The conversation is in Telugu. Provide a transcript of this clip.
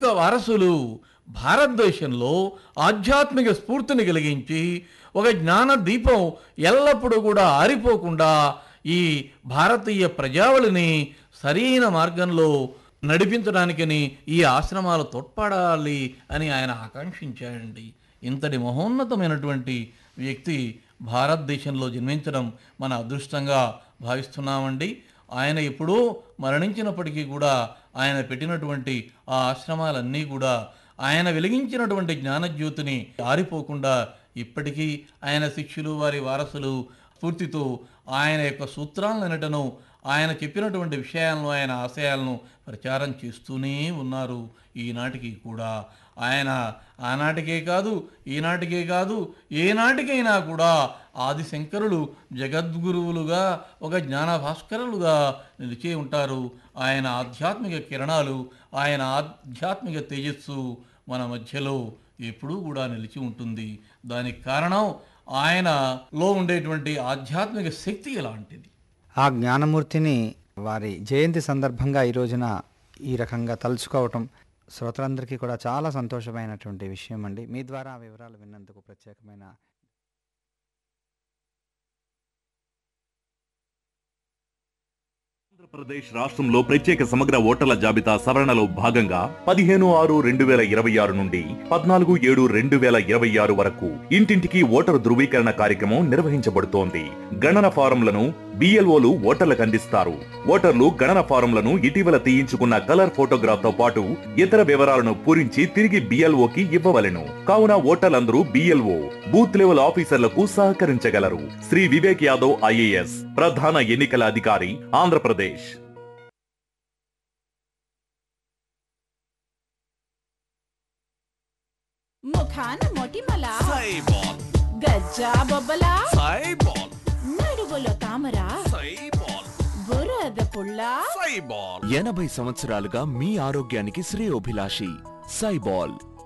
వారసులు భారతదేశంలో ఆధ్యాత్మిక స్ఫూర్తిని కలిగించి ఒక జ్ఞాన దీపం ఎల్లప్పుడూ కూడా ఆరిపోకుండా ఈ భారతీయ ప్రజావళిని సరైన మార్గంలో నడిపించడానికని ఈ ఆశ్రమాలు తోడ్పడాలి అని ఆయన ఆకాంక్షించాడండి ఇంతటి మహోన్నతమైనటువంటి వ్యక్తి భారతదేశంలో జన్మించడం మన అదృష్టంగా భావిస్తున్నామండి ఆయన ఎప్పుడో మరణించినప్పటికీ కూడా ఆయన పెట్టినటువంటి ఆ ఆశ్రమాలన్నీ కూడా ఆయన వెలిగించినటువంటి జ్ఞానజ్యోతిని ఆరిపోకుండా ఇప్పటికీ ఆయన శిష్యులు వారి వారసులు స్ఫూర్తితో ఆయన యొక్క సూత్రాలన్నిటను ఆయన చెప్పినటువంటి విషయాలను ఆయన ఆశయాలను ప్రచారం చేస్తూనే ఉన్నారు ఈనాటికి కూడా ఆయన ఆనాటికే కాదు ఈనాటికే కాదు ఏనాటికైనా కూడా ఆది శంకరులు జగద్గురువులుగా ఒక జ్ఞాన భాస్కరులుగా నిలిచే ఉంటారు ఆయన ఆధ్యాత్మిక కిరణాలు ఆయన ఆధ్యాత్మిక తేజస్సు మన మధ్యలో ఎప్పుడూ కూడా నిలిచి ఉంటుంది దానికి కారణం ఆయనలో ఉండేటువంటి ఆధ్యాత్మిక శక్తి ఎలాంటిది ఆ జ్ఞానమూర్తిని వారి జయంతి సందర్భంగా ఈ రోజున ఈ రకంగా తలుచుకోవటం శ్రోతలందరికీ కూడా చాలా సంతోషమైనటువంటి విషయం అండి మీ ద్వారా ఆ వివరాలు విన్నందుకు ప్రత్యేకమైన ఆంధ్రప్రదేశ్ రాష్ట్రంలో ప్రత్యేక సమగ్ర ఓటర్ల జాబితా సవరణలో భాగంగా పదిహేను ఆరు రెండు వేల ఇరవై ఆరు నుండి పద్నాలుగు ఏడు రెండు వేల ఇరవై ఆరు వరకు ఇంటింటికి ఓటరు ధృవీకరణ కార్యక్రమం నిర్వహించబడుతోంది గణన ఫారంలను బిఎల్ఓలు ఓటర్లకు అందిస్తారు ఓటర్లు గణన ఫారంలను ఇటీవల తీయించుకున్న కలర్ ఫోటోగ్రాఫ్ తో పాటు ఇతర వివరాలను పూరించి తిరిగి బిఎల్ఓకి ఇవ్వవలెను కావున ఓటర్లందరూ బిఎల్ఓ బూత్ లెవెల్ ఆఫీసర్లకు సహకరించగలరు శ్రీ వివేక్ యాదవ్ ఐఏఎస్ ప్రధాన ఎన్నికల అధికారి ఆంధ్రప్రదేశ్ ముఖాన మొటిమల సైబాల్ గజ్జా బొబ్బల సైబాల్ నడువులో తామర సైబాల్ బురద పుల్ల సైబాల్ ఎనభై సంవత్సరాలుగా మీ ఆరోగ్యానికి శ్రేయోభిలాషి సైబాల్